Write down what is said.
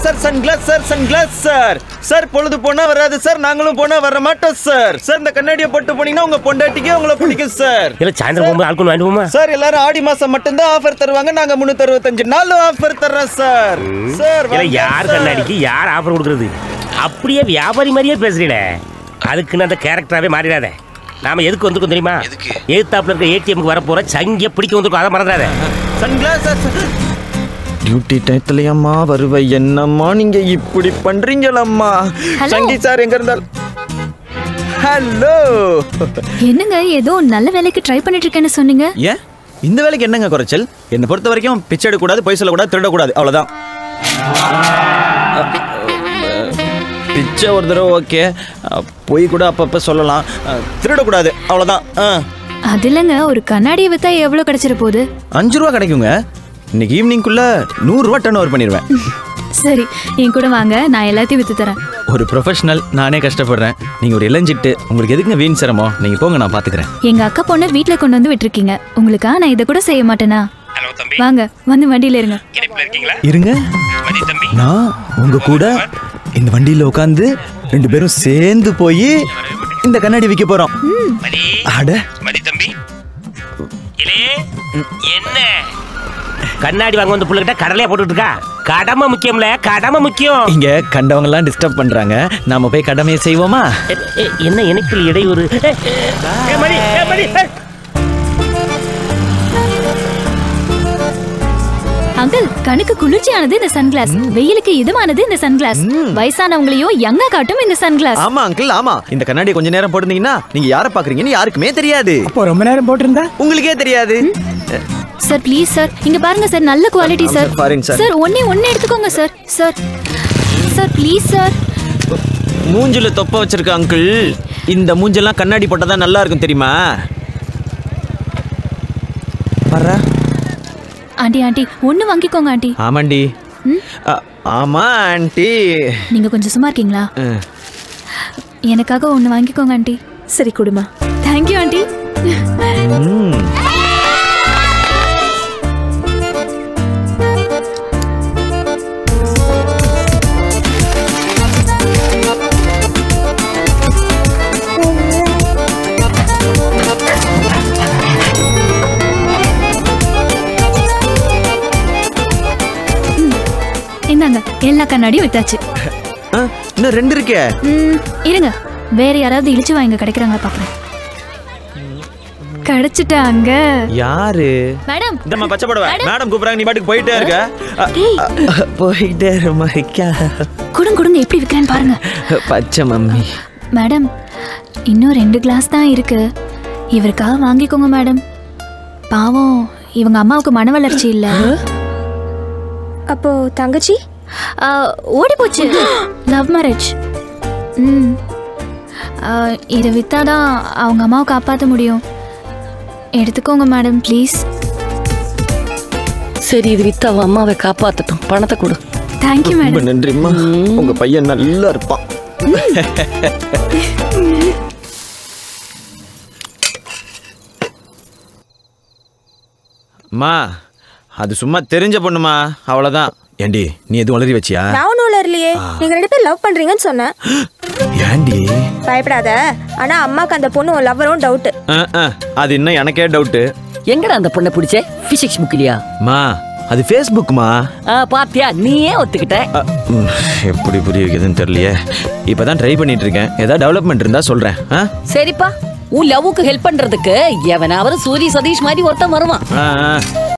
Sir sunglass sir sunglass sir sir பொழுது போனா வராது சார் நாங்களும் போனா வர மாட்டோம் சார் சார் இந்த கண்ணாடியை போட்டு போனீங்கன்னா உங்க பொண்டாட்டிக்கே உங்களை பிடிக்கும் சார் இல்ல சாயந்தரம் போகும்போது ஆட்கள் வாங்கிட்டு போமா சார் எல்லாரும் ஆடி மாசம் மட்டும்தான் ஆஃபர் தருவாங்க நாங்க முன்னூத்தி அறுபத்தஞ்சு நாள் ஆஃபர் தர்றோம் சார் சார் இல்ல வாங்க யார் சார். கண்ணாடிக்கு யார் ஆஃபர் கொடுக்கறது அப்படியே வியாபாரி மாதிரியே பேசுறீல அதுக்குன்னு அந்த கேரக்டராவே மாறிடாத நாம எதுக்கு வந்திருக்கோம் தெரியுமா எதிர்த்தாப்புல இருக்க ஏடிஎம்க்கு வர போற சங்கிய பிடிக்க வந்திருக்கோம் அதை மறந்துடாத சன்கிளாஸ் டியூட்டி டயத்துலயம்மா வருவ என்னம்மா நீங்க இப்படி பண்றீங்களம்மா Hello. சங்கி சார் எங்க இருந்தால் ஹலோ என்னங்க ஏதோ நல்ல வேலைக்கு ட்ரை பண்ணிட்டு இருக்கேன்னு சொன்னீங்க ஏன் இந்த வேலைக்கு என்னங்க குறைச்சல் என்னை பொறுத்த வரைக்கும் பிச்சை எடுக்கக்கூடாது பொய் சொல்லக்கூடாது திருடக்கூடாது அவ்வளோதான் பிச்சை ஒரு தடவை ஓகே பொய் கூட அப்பப்போ சொல்லலாம் அஹ், திருடக்கூடாது அவ்வளோதான் ஆ அது இல்லைங்க ஒரு கண்ணாடியை வித்தா எவ்வளவு கிடைச்சிட போகுது அஞ்சு ரூபா கிடைக்குங்க இன்னைக்கு ஈவினிங்குள்ள நூறுரூவா டர்ன் ஓவர் பண்ணிடுவேன் சரி என் கூட வாங்க நான் எல்லாத்தையும் வித்து தரேன் ஒரு ப்ரொஃபஷனல் நானே கஷ்டப்படுறேன் நீங்கள் ஒரு இளஞ்சிட்டு உங்களுக்கு எதுக்குங்க வீண் சிரமம் நீங்கள் போங்க நான் பார்த்துக்கிறேன் எங்க அக்கா பொண்ணை வீட்ல கொண்டு வந்து விட்டுருக்கீங்க உங்களுக்கா நான் இதை கூட செய்ய மாட்டேனா ஹலோ தம்பி வாங்க வந்து வண்டியில இருங்க இணைப்புல இருக்கீங்களா இருங்க மதி தம்பி நான் உங்க கூட இந்த வண்டியில உட்காந்து ரெண்டு பேரும் சேர்ந்து போய் இந்த கண்ணாடி விற்க போறோம் மதி அட மதி தம்பி இலே என்ன கண்ணாடி வாங்க வந்த புள்ளைகிட்ட கடலையா போட்டுட்டு இருக்கா கடமை முக்கியம்ல கடமை முக்கியம் இங்க கண்டவங்க எல்லாம் டிஸ்டர்ப் பண்றாங்க நாம போய் கடமையை செய்வோமா எ, எ, என்ன இணைப்பில் இடையூறு ஏ, ஏ, மணி, ஏ, மணி, ஏ. அங்கிள் கண்ணுக்கு குளிர்ச்சியானது இந்த சன்கிளாஸ் வெயிலுக்கு இதமானது இந்த சன்கிளாஸ் வயசானவங்களையும் யங்கா காட்டும் இந்த சன்கிளாஸ் ஆமா அங்கிள் ஆமா இந்த கண்ணாடி கொஞ்ச நேரம் போட்டிருந்தீங்கன்னா நீங்க யாரை பாக்குறீங்கன்னு யாருக்குமே தெரியாது அப்போ ரொம்ப நேரம் போட்டிருந்தா உங்களுக்கே தெரியாது சார் ப்ளீஸ் சார் இங்க பாருங்க சார் நல்ல குவாலிட்டி ஆமா, சார் sir, பாருங்க, sir. சார் ஒண்ணே ஒண்ணே எடுத்துக்கோங்க sir sir sir please sir மூஞ்சில தொப்ப வச்சிருக்க அங்கிள் இந்த மூஞ்செல்லாம் கண்ணாடி போட்டாதான் நல்லா இருக்கும் தெரியுமா வர்றா ஆண்டி ஆண்டி ஒண்ணு வாங்கிக்கோங்க ஆண்டி ஆமாண்டி அ- ஆமா ஆண்டி நீங்க கொஞ்சம் சும்மா இருக்கீங்களா அஹ். எனக்காக ஒண்ணு வாங்கிக்கோங்க ஆண்டி சரி குடுமா தேங்க்யூ ஆண்டி ம். இந்தாங்க எல்லா கண்ணாடியும் வித்தாச்சு அஹ், இன்னும் ரெண்டு இருக்கே ம், இருங்க வேற யாராவது இழிச்சு வாங்க கிடைக்கிறாங்களா பாக்குறேன் கிடைச்சிட்டாங்க யாரு மேடம் இந்தம்மா பச்சை புடவை மேடம் கூப்பிடுறாங்க நீ பாட்டுக்கு போயிட்டே இருக்க அ, டேய் அ, போயிட்டே இருமாக்கா கொடுங்க கொடுங்க எப்படி விற்கிறேன்னு பாருங்க பச்சை மம்மி மேடம் இன்னும் ரெண்டு கிளாஸ் தான் இருக்கு இவருக்காக வாங்கிக்கோங்க மேடம் பாவம் இவங்க அம்மாவுக்கு மன வளர்ச்சி இல்ல அப்போ தங்கச்சி ஆ, ஓடி போச்சு லவ் மேரேஜ் ம் ஆ, இதை வித்தாதான் அவங்க அம்மாவை காப்பாற்ற முடியும் எடுத்துக்கோங்க மேடம் ப்ளீஸ் சரி இது வித்து அவன் அம்மாவை காப்பாத்தட்டும் பணத்தை கொடு தேங்க்யூ ரொம்ப மேடம் நன்றிம்மா உங்க பையன் நல்லா இருப்பான் அம்மா அது சும்மா தெரிஞ்ச பொண்ணுமா அவ்வளவுதான் ஏண்டி நீ எதுவும் வளரி வச்சியா நான் ஒன்றும் இல்லையே நீங்க ரெண்டு பேரும் லவ் பண்றீங்கன்னு சொன்னேன் ஏண்டி பயப்படாத ஆனா அம்மாக்கு அந்த பொண்ணு உன் லவ்வரும் டவுட் அஹ், அஹ், அது இன்னும் எனக்கே டவுட்டு எங்கடா அந்த பொண்ணை பிடிச்ச பிசிக்ஸ் புக்லியா மா அது ஃபேஸ்புக்மா பாத்தியா நீயே ஒத்துக்கிட்ட அ, ம், எப்படி புரிய வைக்கிறதுன்னு தெரியலையே இப்பதான் ட்ரை பண்ணிட்டு இருக்கேன் ஏதாவது டெவலப்மெண்ட் இருந்தா சொல்றேன் ஆ? சரிப்பா உன் லவ்வுக்கு ஹெல்ப் பண்றதுக்கு எவனாவது சூரிய சதீஷ் மாதிரி ஒருத்தன் வருவான் ஆ, ஆ.